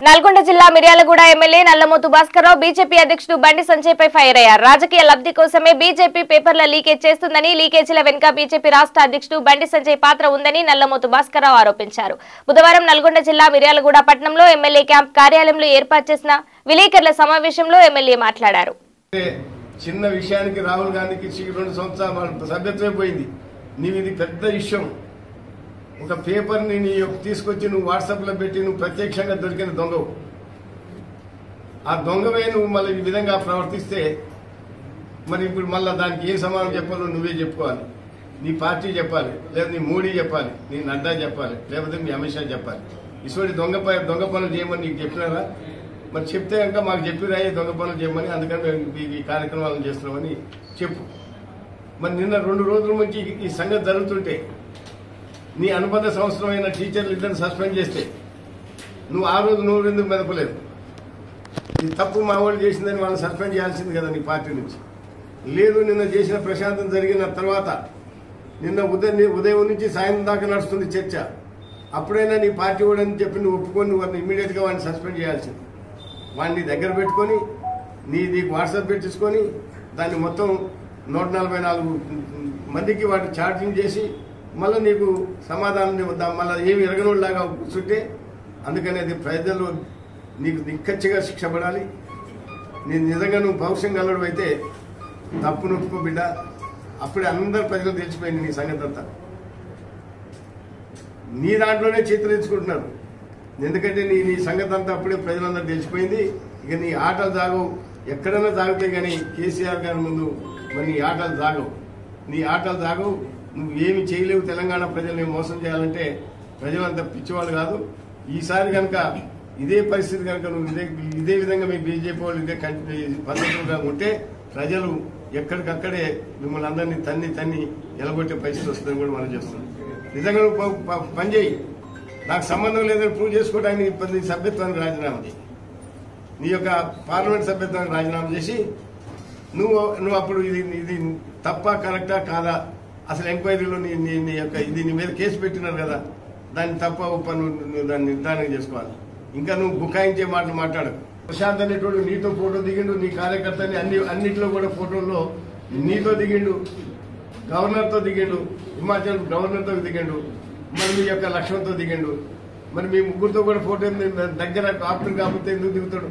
నల్గొండ జిల్లా Miryalaguda MLA Nallamothu Bhaskarrao BJP అధ్యక్షుడు బండి సంజయ్ పై fire అయ్యారు రాజకీయ లబ్ధి కోసమే బీజేపీ పేపర్ల లీకేజ్ చేస్తుందని లీకేజీల వెనుక బీజేపీ రాష్ట్ర అధ్యక్షుడు బండి సంజయ్ పాత్ర ఉందని నల్లమోతు భాస్కర్రావు ఆరోపించారు బుధవారం నల్గొండ జిల్లా మిర్యాలగూడ పట్టణంలో ఎమ్మెల్యే క్యాంప్ కార్యాలయంలో ఏర్పాటు చేసిన విలేకరుల సమావేశంలో ఎమ్మెల్యే మాట్లాడారు అంటే చిన్న విషయానికి రాహుల్ గాంధీకి ఇచ్చి రెండు సంవత్సరాలు వాళ్ళ సభ్యత్వమే పోయింది నీవు ఇది పెద్ద విషయం ఒక పేపర్ని నీ యొక్క తీసుకొచ్చి నువ్వు వాట్సాప్లో పెట్టి నువ్వు ప్రత్యక్షంగా దొరికిన దొంగవు ఆ దొంగవే నువ్వు మళ్ళీ ఈ విధంగా ప్రవర్తిస్తే మరి ఇప్పుడు మళ్ళీ దానికి ఏ సమాధానం చెప్పాలో నువ్వే చెప్పుకోవాలి నీ పార్టీ చెప్పాలి లేదా నీ మోడీ చెప్పాలి నీ నడ్డా చెప్పాలి లేకపోతే మీ అమిత్ షా చెప్పాలి ఇటువంటి దొంగ ప- దొంగ పనులు చేయమని నీకు చెప్పినారా మరి చెప్తే కనుక మాకు చెప్పిరాయి దొంగ పనులు చేయమని అందుకని మేము ఈ- ఈ కార్యక్రమాలను చేస్తున్నామని చెప్పు మరి నిన్న రెండు రోజుల నుంచి ఈ- ఈ సంగతి జరుగుతుంటే నీ అనుబంధ సంవత్సరమైన టీచర్లు ఇద్దరిని సస్పెండ్ చేస్తే నువ్వు ఆ రోజు నువ్వు ఎందుకు మెదపలేదు ఇది తప్పు మా వాళ్ళు చేసిందని వాళ్ళని సస్పెండ్ చేయాల్సింది కదా నీ పార్టీ నుంచి లేదు నిన్న చేసిన ప్రశాంతం జరిగిన తర్వాత నిన్న ఉదయం ఉదయం నుంచి సాయం దాకా నడుస్తుంది చర్చ అప్పుడైనా నీ పార్టీ వాడని చెప్పి నువ్వు ఒప్పుకొని నువ్వు ఇమీడియట్ గా వాడిని సస్పెండ్ చేయాల్సింది వాడిని దగ్గర పెట్టుకొని నీ నీకు వాట్సాప్ పెట్టించుకొని దాన్ని మొత్తం నూట నలభై నాలుగు మందికి వాటి ఛార్జింగ్ చేసి మళ్ళీ నీకు సమాధానం ఇవ్వద్దాం మళ్ళీ ఏమి ఎరగనోళ్ళలాగా కూర్చుంటే అందుకని అది ప్రజలు నీకు నిక్కచ్చిగా శిక్ష పడాలి నేను నిజంగా నువ్వు పౌరుషం గలడు అయితే తప్పు నొప్పుకో బిడ్డ అప్పుడే అందరు ప్రజలు తెలిసిపోయింది నీ సంగతి అంతా నీ దాంట్లోనే చిత్రించుకుంటున్నారు ఎందుకంటే నీ నీ సంగతి అంతా అప్పుడే ప్రజలందరూ తెలిసిపోయింది ఇక నీ ఆటలు జాగవు ఎక్కడైనా జాగుతాయి కానీ కేసీఆర్ గారి ముందు మరి నీ ఆటలు జాగవు నీ ఆటలు జాగవు నువ్వు ఏమి చేయలేవు తెలంగాణ ప్రజల్ని మోసం చేయాలంటే ప్రజలంతా పిచ్చివాళ్ళు కాదు ఈసారి కనుక ఇదే పరిస్థితి కనుక నువ్వు ఇదే ఇదే విధంగా మీ బీజేపీ వాళ్ళు ఇదే కంటి- పద్ధతులుగా ఉంటే ప్రజలు ఎక్కడికక్కడే మిమ్మల్ని అందరినీ తన్ని తన్ని నిలబొట్టే పరిస్థితి వస్తుందని కూడా మనం చేస్తున్నాం నిజంగా నువ్వు ప- ప- పని చేయి నాకు సంబంధం లేదని ప్రూవ్ చేసుకోవడానికి నీ ప- నీ సభ్యత్వానికి రాజీనామా చేయి నీ యొక్క పార్లమెంట్ సభ్యత్వానికి రాజీనామా చేసి నువ్వు నువ్వు అప్పుడు ఇది ఇది తప్ప కరెక్టా కాదా అసలు ఎంక్వైరీలో నీ నీ నీ యొక్క ఇది నీ మీద కేసు పెట్టినారు కదా దాన్ని తప్ప ఒప్ప నువ్వు నువ్వు దాన్ని నిర్ధారణ చేసుకోవాలి ఇంకా నువ్వు బుకాయించే మాటలు మాట్లాడు ప్రశాంత్ అనేటోడు నీతో ఫోటో దిగిండు నీ కార్యకర్తని అన్ని అన్నింటిలో కూడా ఫోటోల్లో నీతో దిగిండు గవర్నర్తో దిగిండు హిమాచల్ గవర్నర్తో దిగిండు మరి మీ యొక్క లక్ష్మణ్తో దిగిండు మరి మీ ముగ్గురితో కూడా ఫోటో ఎందుకు- దగ్గర ఆప్టర్ కాకపోతే ఎందుకు దిగుతాడు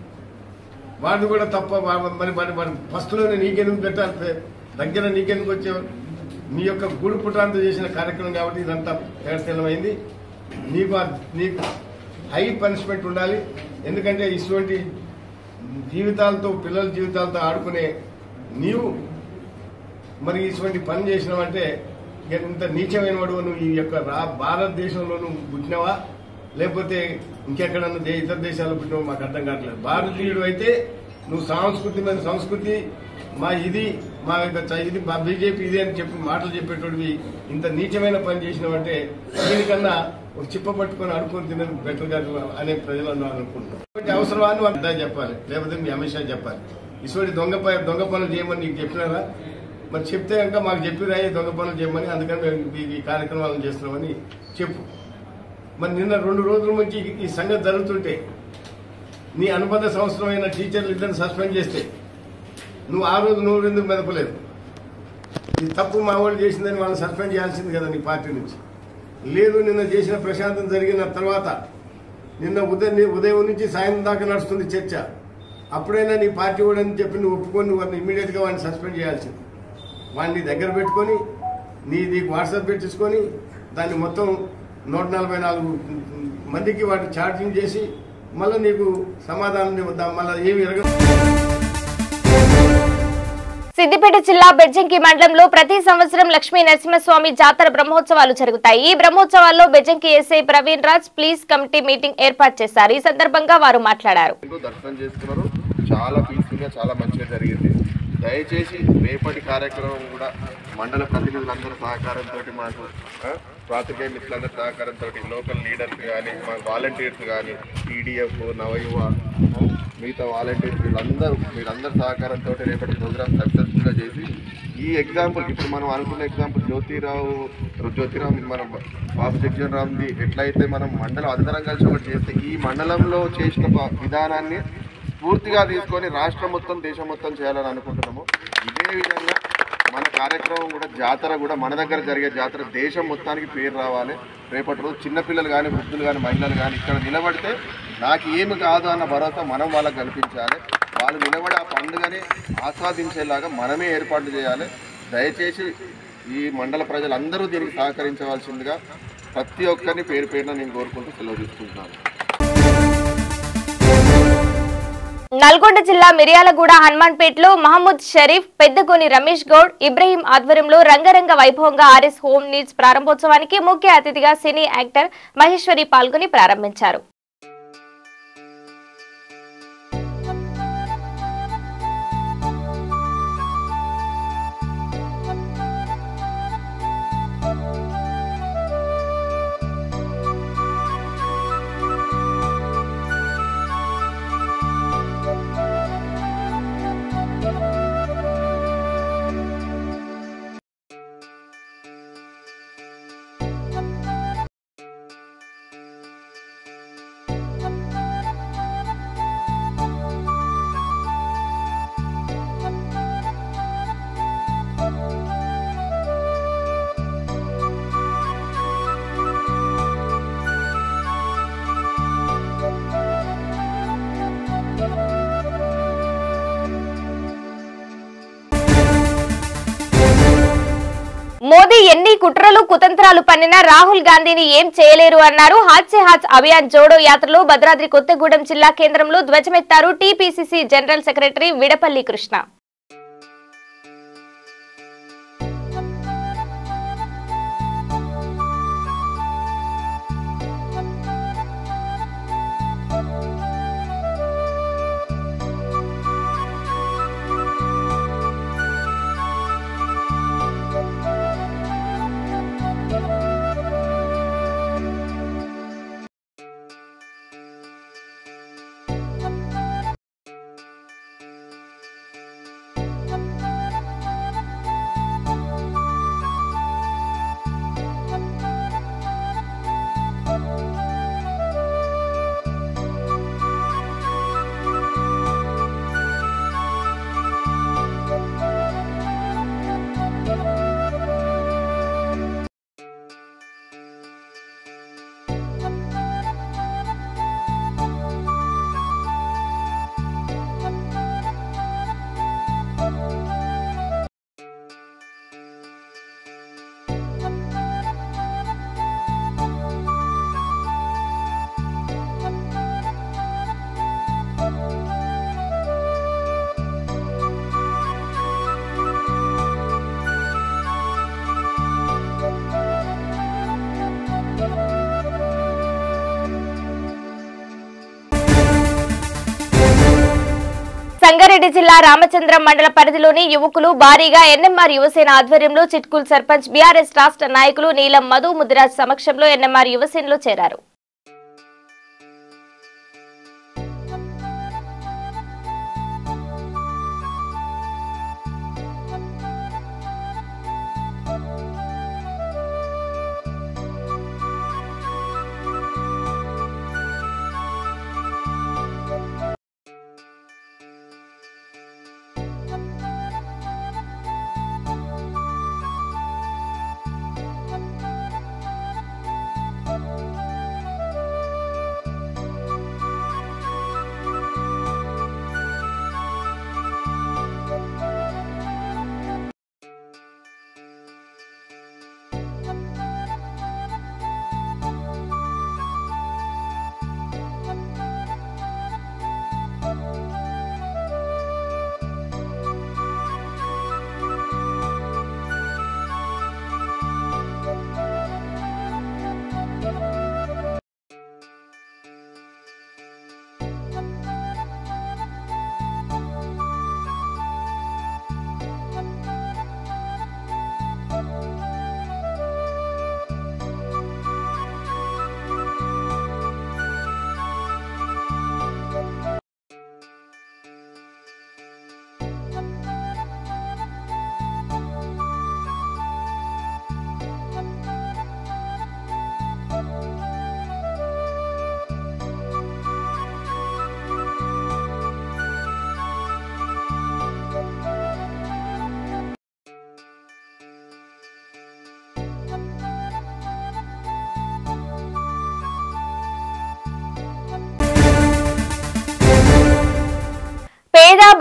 వాడు కూడా తప్ప వా- మరి మరి మరి ఫస్ట్ లోనే నీకెందుకు పెట్టాలి దగ్గర నీకెందుకు వచ్చే మీ యొక్క గుడి పుటాంతో చేసిన కార్యక్రమం కాబట్టి ఇదంతా తేడతెల్లమైంది నీకు ఆ- నీకు హై పనిష్మెంట్ ఉండాలి ఎందుకంటే ఇటువంటి జీవితాలతో పిల్లల జీవితాలతో ఆడుకునే నీవు మరి ఇటువంటి పని చేసినావంటే ఇక ఇంత నీచమైన వాడు నువ్వు ఈ యొక్క రా- భారతదేశంలో నువ్వు పుట్టినవా లేకపోతే ఇంకెక్కడన్నా దే- ఇతర దేశాల్లో పుట్టినవా మాకు అర్థం కావట్లేదు భారతీయుడు అయితే నువ్వు సాంస్కృతి మీద సంస్కృతి మా ఇది మా యొక్క చ- ఇది మా బీజేపీ ఇది అని చెప్పి మాటలు చెప్పేటోడివి ఇంత నీచమైన పని చేసినావంటే దీనికన్నా ఒక చిప్ప పట్టుకొని అడుకొని తినడం బెటర్ గా అనే ప్రజలను అనుకుంటున్నాం కాబట్టి అవసరమా అని వాళ్ళు అర్థం చెప్పాలి లేకపోతే మీ అమిత్ షా చెప్పాలి ఇటువంటి దొంగ ప- దొంగ పనులు చేయమని నీకు చెప్పినారా మరి చెప్తే కనుక మాకు చెప్పిరాయి దొంగ పనులు చేయమని అందుకని మేము ఈ- ఈ కార్యక్రమాలను చేస్తున్నామని చెప్పు మరి నిన్న రెండు రోజుల నుంచి ఈ- ఈ సంగతి జరుగుతుంటే నీ అనుబంధ సంవత్సరమైన టీచర్లు ఇద్దరిని సస్పెండ్ చేస్తే నువ్వు ఆ రోజు నువ్వు ఎందుకు మెదపలేదు ఇది తప్పు మా వాళ్ళు చేసిందని వాళ్ళని సస్పెండ్ చేయాల్సింది కదా నీ పార్టీ నుంచి లేదు నిన్న చేసిన ప్రశాంతం జరిగిన తర్వాత నిన్న ఉదయం ఉదయం నుంచి సాయం దాకా నడుస్తుంది చర్చ అప్పుడైనా నీ పార్టీ వాడని చెప్పి నువ్వు ఒప్పుకొని నువ్వు ఇమీడియట్ గా వాడిని సస్పెండ్ చేయాల్సింది వాడిని దగ్గర పెట్టుకొని నీ నీకు వాట్సాప్ పెట్టించుకొని దాన్ని మొత్తం నూట నలభై నాలుగు మందికి వాటి ఛార్జింగ్ చేసి మళ్ళీ నీకు సమాధానం ఇవ్వద్దాం మళ్ళీ ఏమి ఎరగ సిద్దిపేట జిల్లా బెజ్జంకి మండలంలో ప్రతి సంవత్సరం లక్ష్మీ నరసింహస్వామి జాతర బ్రహ్మోత్సవాలు జరుగుతాయి ఈ బ్రహ్మోత్సవాల్లో Bejjanki SI Praveen Raj peace committee meeting ఏర్పాటు చేశారు ఈ సందర్భంగా వారు మాట్లాడారు అందరూ దర్శనం చేసుకున్నారు చాలా పీస్ఫుల్ గా చాలా మంచిగా జరిగింది దయచేసి రేపటి కార్యక్రమం కూడా మండల ప్రతినిధులందరి సహకారంతో మాకు ఆ, పాత్రికేయ మిత్రులందరి సహకారంతో లోకల్ లీడర్స్ కానీ మా వాలంటీర్స్ కానీ టీడీఎఫ్ నవయువ మిగతా వాలంటీర్స్ వీళ్ళందరూ వీళ్ళందరి సహకారంతో రేపటి ప్రోగ్రామ్ సక్సెస్ఫుల్ గా చేసి ఈ ఎగ్జాంపుల్ ఇప్పుడు మనం అనుకున్న ఎగ్జాంపుల్ జ్యోతిరావు జ్యోతిరావు మన బాబు జగ్జన్ రామ్ది ఎట్లయితే మనం మండలం అందరం కలిసి ఒకటి చేస్తే ఈ మండలంలో చేసిన ప- విధానాన్ని పూర్తిగా తీసుకొని రాష్ట్రం మొత్తం దేశం మొత్తం చేయాలని అనుకుంటున్నాము ఇదే విధంగా మన కార్యక్రమం కూడా జాతర కూడా మన దగ్గర జరిగే జాతర దేశం మొత్తానికి పేరు రావాలి రేపటి రోజు చిన్నపిల్లలు కానీ వృద్ధులు కానీ మహిళలు కానీ ఇక్కడ నిలబడితే నాకు ఏమి కాదు అన్న భరోసా మనం వాళ్ళకి కల్పించాలి వాళ్ళు నిలబడి ఆ పండుగని ఆస్వాదించేలాగా మనమే ఏర్పాట్లు చేయాలి దయచేసి ఈ మండల ప్రజలందరూ దీనికి సహకరించవలసిందిగా ప్రతి ఒక్కరిని పేరు పేరున నేను కోరుకుంటూ సెలవు తీసుకుంటున్నాను నల్గొండ జిల్లా మిర్యాలగూడ హనుమాన్పేటలో మహమ్మద్ షరీఫ్ పెద్దగోని రమేష్ గౌడ్ ఇబ్రహీం ఆధ్వర్యంలో రంగరంగ వైభవంగా ఆర్ఎస్ హోమ్ నీడ్స్ ప్రారంభోత్సవానికి ముఖ్య అతిథిగా సినీ యాక్టర్ మహేశ్వరి పాల్గొని ప్రారంభించారు మోదీ ఎన్ని కుట్రలు కుతంత్రాలు పన్నినా రాహుల్ గాంధీని ఏం చేయలేరు అన్నారు హాత్ సే హాత్ అభియాన్ జోడో యాత్రలో భద్రాద్రి కొత్తగూడెం జిల్లా కేంద్రంలో ధ్వజమెత్తారు TPCC general secretary Vidapalli Krishna Sangareddy జిల్లా రామచంద్రం మండల పరిధిలోని యువకులు భారీగా ఎన్ఎంఆర్ యువసేన ఆధ్వర్యంలో చిట్కూల్ సర్పంచ్ బీఆర్ఎస్ రాష్ట్ర నాయకులు నీలం మధు ముదిరాజ్ సమక్షంలో ఎన్ఎంఆర్ యువసేనలో చేరారు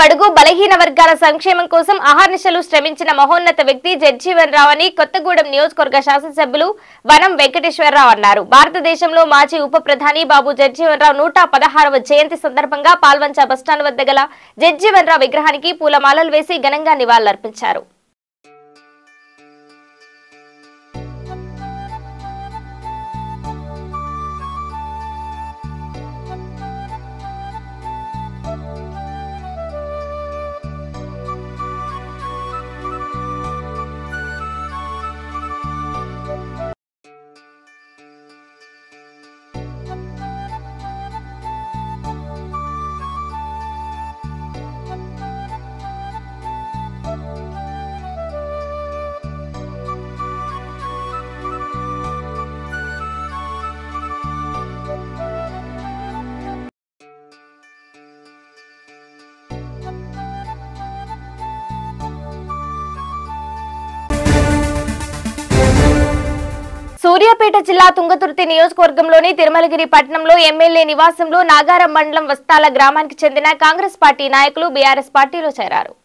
బడుగు బలహీన వర్గాల సంక్షేమం కోసం అహర్నిశలు శ్రమించిన మహోన్నత వ్యక్తి జగ్జీవన్ రావు అని కొత్తగూడెం నియోజకవర్గ శాసనసభ్యులు వనం వెంకటేశ్వరరావు అన్నారు భారతదేశంలో మాజీ ఉప ప్రధాని బాబు జగ్జీవన్ రావు నూట పదహారవ జయంతి సందర్భంగా పాల్వంచ బస్టాండ్ వద్ద గల జగ్జీవన్ రావు విగ్రహానికి పూలమాలలు వేసి ఘనంగా నివాళులర్పించారు సూర్యాపేట జిల్లా తుంగతుర్తి నియోజకవర్గంలోని తిరుమలగిరి పట్టణంలో ఎమ్మెల్యే నివాసంలో నాగారం మండలం వస్తాల గ్రామానికి చెందిన కాంగ్రెస్ పార్టీ నాయకులు బీఆర్ఎస్ పార్టీలో చేరారు